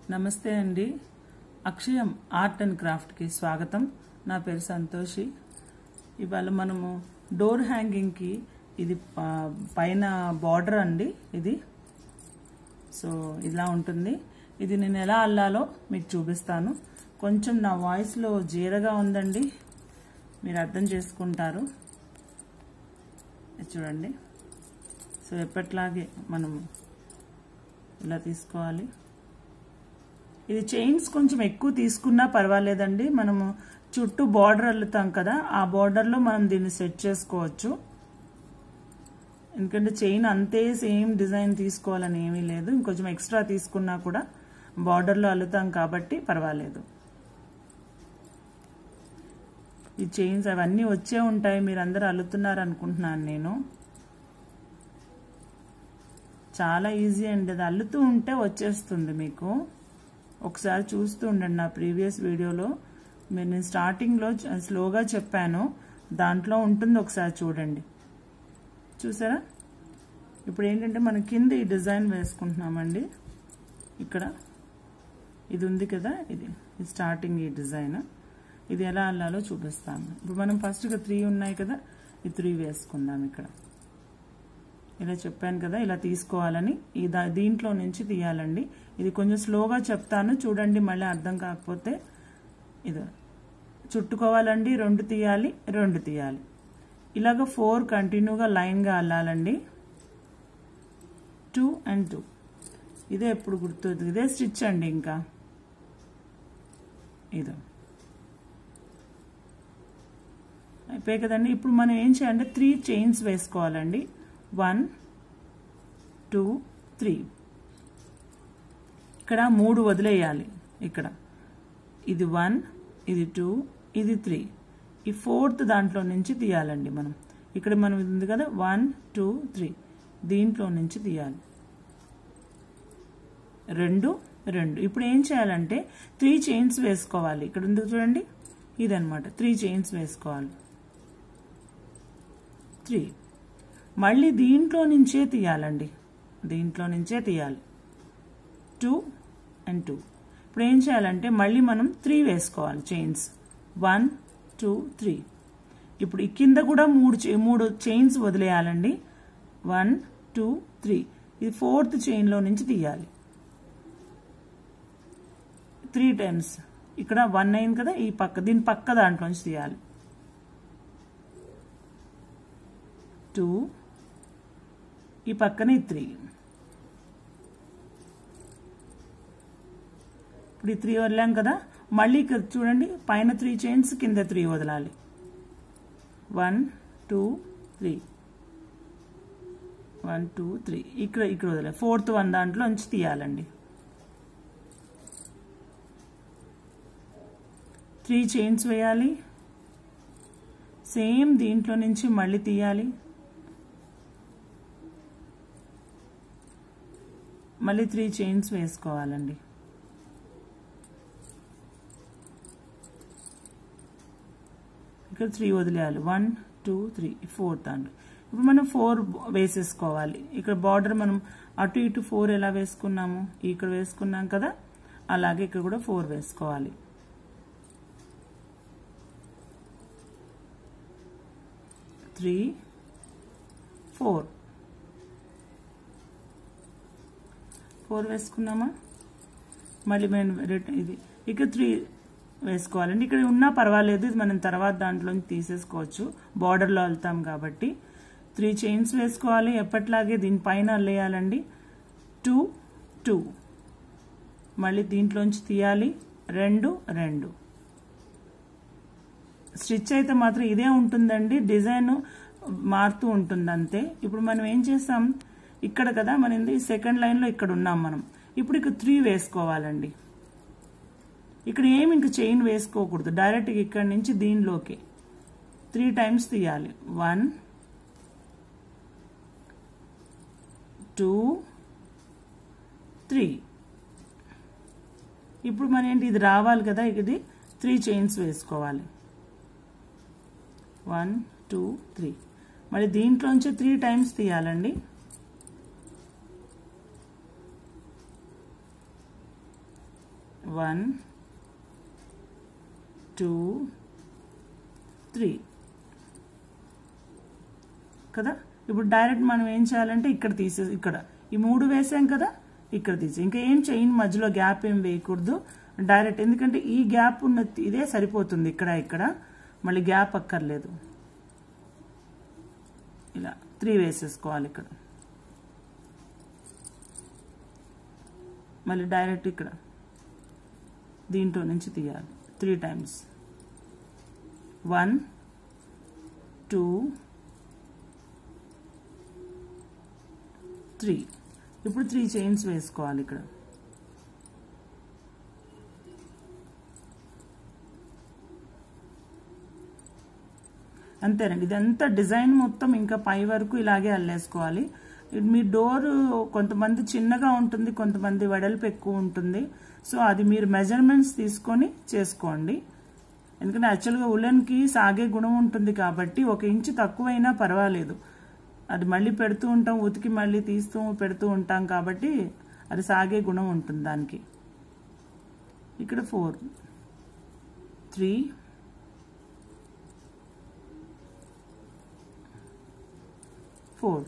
నమస్తే అండి అక్షయం art and క్రాఫ్ట్కి స్వాగతం నా పేరు సంతోషి ఇవాళ మనము డోర్ హ్యాంగింగ్కి ఇది ప- పైన బార్డర్ అండి ఇది సో ఇలా ఉంటుంది ఇది నేను ఎలా అల్లాలో మీకు చూపిస్తాను కొంచెం నా వాయిస్లో జీరగా ఉందండి మీరు అర్థం చేసుకుంటారు ఇది చూడండి సో ఎప్పట్లాగే మనము ఇలా తీసుకోవాలి ఇది చైన్స్ కొంచెం ఎక్కువ తీసుకున్నా పర్వాలేదండి మనము చుట్టూ బార్డర్ అల్లుతాం కదా ఆ బార్డర్లో మనం దీన్ని సెట్ చేసుకోవచ్చు ఎందుకంటే చైన్ అంతే సేమ్ డిజైన్ తీసుకోవాలని ఏమీ లేదు ఇంకొంచెం ఎక్స్ట్రా తీసుకున్నా కూడా బార్డర్లో అల్లుతాం కాబట్టి పర్వాలేదు ఈ చైన్స్ అవన్నీ వచ్చే ఉంటాయి మీరు అందరూ అల్లుతున్నారు అనుకుంటున్నాను నేను చాలా ఈజీ అండి అది అల్లుతూ ఉంటే వచ్చేస్తుంది మీకు ఒకసారి చూస్తూ ఉండండి నా ప్రీవియస్ వీడియోలో మీరు నేను స్టార్టింగ్లో చ- స్లోగా చెప్పాను దాంట్లో ఉంటుంది ఒకసారి చూడండి చూసారా ఇప్పుడు ఏంటంటే మనం కింద ఈ డిజైన్ వేసుకుంటున్నామండి ఇక్కడ ఇది ఉంది కదా ఇది ఇది స్టార్టింగ్ ఈ డిజైన్ ఇది ఎలా అల్లాలో చూపిస్తాను ఇప్పుడు మనం ఫస్ట్గా త్రీ ఉన్నాయి కదా ఈ త్రీ వేసుకుందాం ఇక్కడ ఇలా చెప్పాను కదా ఇలా తీసుకోవాలని ఈ దా- దీంట్లో నుంచి తీయాలండి ఇది కొంచెం స్లోగా చెప్తాను చూడండి మళ్ళీ అర్థం కాకపోతే ఇది చుట్టుకోవాలండి రెండు తీయాలి రెండు తీయాలి ఇలాగ ఫోర్ కంటిన్యూగా లైన్గా అల్లాలండి టూ అండ్ టూ ఇదే ఎప్పుడు గుర్తు ఇదే స్టిచ్ అండి ఇంకా ఇది అయిపోయాయి కదండి ఇప్పుడు మనం ఏం చేయాలంటే త్రీ చైన్స్ వేసుకోవాలండి వన్ టూ త్రీ ఇక్కడ మూడు వదిలేయాలి ఇక్కడ ఇది వన్ ఇది టూ ఇది త్రీ ఈ ఫోర్త్ దాంట్లో నుంచి తీయాలండి మనం ఇక్కడ మనం ఇది ఉంది కదా వన్ టూ త్రీ దీంట్లో నుంచి తీయాలి రెండు రెండు ఇప్పుడు ఏం చేయాలంటే త్రీ చైన్స్ వేసుకోవాలి ఇక్కడ ఉంది చూడండి ఇదనమాట త్రీ చైన్స్ వేసుకోవాలి త్రీ మళ్ళీ దీంట్లో నుంచే తీయాలండి దీంట్లో నుంచే తీయాలి టూ అండ్ టూ ఇప్పుడు ఏం చేయాలంటే మళ్ళీ మనం త్రీ వేసుకోవాలి చైన్స్ వన్ టూ త్రీ ఇప్పుడు ఈ కింద కూడా మూడు చే- మూడు చైన్స్ వదిలేయాలండి వన్ టూ త్రీ ఇది ఫోర్త్ చైన్లో నుంచి తీయాలి త్రీ టైమ్స్ ఇక్కడ వన్ అయింది కదా ఈ పక్క దీని పక్క దాంట్లో నుంచి తీయాలి టూ ఈ పక్కన ఈ త్రీ ఇప్పుడు ఈ త్రీ వదిలాం కదా మళ్ళీ ఇక్కడ చూడండి పైన త్రీ చైన్స్ కింద త్రీ వదలాలి one two three one two three ఇక్కడ ఇక్కడ వదలాలి ఫోర్త్ వన్ దాంట్లో నుంచి తీయాలండి త్రీ చైన్స్ వేయాలి సేమ్ దీంట్లో నుంచి మళ్ళీ తీయాలి మళ్ళీ త్రీ చైన్స్ వేసుకోవాలండి ఇక్కడ త్రీ వదిలేయాలి వన్ టూ త్రీ ఫోర్ దాంట్లో ఇప్పుడు మనం ఫోర్ వేసేసుకోవాలి ఇక్కడ బార్డర్ మనం అటు ఇటు ఫోర్ ఎలా వేసుకున్నాము ఇక్కడ వేసుకున్నాం కదా అలాగే ఇక్కడ కూడా ఫోర్ వేసుకోవాలి త్రీ ఫోర్ ఫోర్ వేసుకున్నామా మళ్ళీ మేము రిట- ఇది ఇక్కడ త్రీ వేసుకోవాలండి ఇక్కడ ఉన్నా పర్వాలేదు ఇది మనం తర్వాత దాంట్లో తీసేసుకోవచ్చు బార్డర్లో వెళ్తాం కాబట్టి త్రీ చైన్స్ వేసుకోవాలి ఎప్పట్లాగే దీనిపైన అల్లేయాలండి టూ టూ మళ్ళీ దీంట్లోంచి తీయాలి రెండు రెండు స్టిచ్ అయితే మాత్రం ఇదే ఉంటుందండి డిజైన్ మారుతూ ఉంటుంది అంతే ఇప్పుడు మనం ఏం చేస్తాం ఇక్కడ కదా మనం ఇది సెకండ్ లైన్లో ఇక్కడ ఉన్నాం మనం ఇప్పుడు ఇక్కడ త్రీ వేసుకోవాలండి ఇక్కడ ఏమి ఇంక చైన్ వేసుకోకూడదు డైరెక్ట్గా ఇక్కడ నుంచి దీనిలోకి త్రీ టైమ్స్ తీయాలి వన్ టూ త్రీ ఇప్పుడు మన ఏంటి ఇది రావాలి కదా ఇది త్రీ చైన్స్ వేసుకోవాలి వన్ టూ త్రీ మళ్ళీ దీంట్లోంచి త్రీ టైమ్స్ తీయాలండి వన్ టూ త్రీ కదా ఇప్పుడు డైరెక్ట్ మనం ఏం చేయాలంటే ఇక్కడ తీసే ఇక్కడ ఈ మూడు వేసాం కదా ఇక్కడ తీసి ఇంకా ఏం చైన్ మధ్యలో గ్యాప్ ఏం వేయకూడదు డైరెక్ట్ ఎందుకంటే ఈ గ్యాప్ ఉన్న ఇదే సరిపోతుంది ఇక్కడ ఇక్కడ మళ్ళీ గ్యాప్ అక్కర్లేదు ఇలా త్రీ వేసేసుకోవాలి ఇక్కడ మళ్ళీ డైరెక్ట్ ఇక్కడ దీంట్లో నుంచి తీయాలి three times one two three ఇప్పుడు త్రీ చైన్స్ వేసుకోవాలి ఇక్కడ అంతేనండి ఇదంతా డిజైన్ మొత్తం ఇంకా పై వరకు ఇలాగే అల్లేసుకోవాలి మీ డోర్ కొంతమంది చిన్నగా ఉంటుంది కొంతమంది వెడల్పు ఎక్కువ ఉంటుంది సో అది మీరు మెజర్మెంట్స్ తీసుకొని చేసుకోండి ఎందుకంటే యాక్చువల్గా ఉలెన్కి సాగే గుణం ఉంటుంది కాబట్టి ఒక ఇంచు తక్కువైనా పర్వాలేదు అది మళ్ళీ పెడుతూ ఉంటాం ఉతికి మళ్ళీ తీస్తూ పెడుతూ ఉంటాం కాబట్టి అది సాగే గుణం ఉంటుంది దానికి ఇక్కడ ఫోర్ త్రీ ఫోర్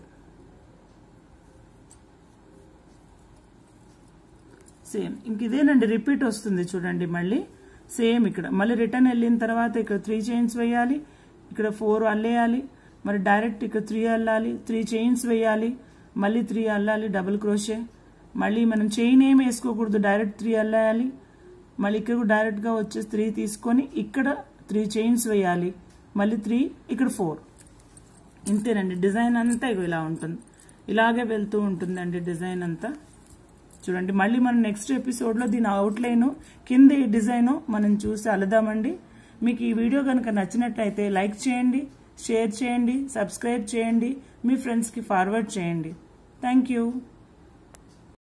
సేమ్ ఇంక ఇదేనండి రిపీట్ వస్తుంది చూడండి మళ్ళీ సేమ్ ఇక్కడ మళ్ళీ రిటర్న్ వెళ్ళిన తర్వాత ఇక్కడ త్రీ చైన్స్ వేయాలి ఇక్కడ ఫోర్ అల్లేయాలి మరి డైరెక్ట్ ఇక్కడ త్రీ అల్లాలి త్రీ చైన్స్ వేయాలి మళ్ళీ త్రీ అల్లాలి డబుల్ క్రోషే మళ్ళీ మనం చైన్ ఏం వేసుకోకూడదు డైరెక్ట్ త్రీ అల్లాయాలి మళ్ళీ ఇక్కడ కూడా డైరెక్ట్గా వచ్చేసి త్రీ తీసుకొని ఇక్కడ త్రీ చైన్స్ వేయాలి మళ్ళీ త్రీ ఇక్కడ ఫోర్ ఇంతేనండి డిజైన్ అంతా ఇగో ఇలా ఉంటుంది ఇలాగే వెళ్తూ ఉంటుందండి డిజైన్ అంతా చూడండి మళ్ళీ మనం నెక్స్ట్ ఎపిసోడ్లో దీని అవుట్లైన్ కింద ఈ డిజైన్ మనం చూసి అలదామండి మీకు ఈ వీడియో కనుక నచ్చినట్లయితే లైక్ చేయండి షేర్ చేయండి సబ్స్క్రైబ్ చేయండి మీ ఫ్రెండ్స్కి ఫార్వర్డ్ చేయండి థ్యాంక్ యూ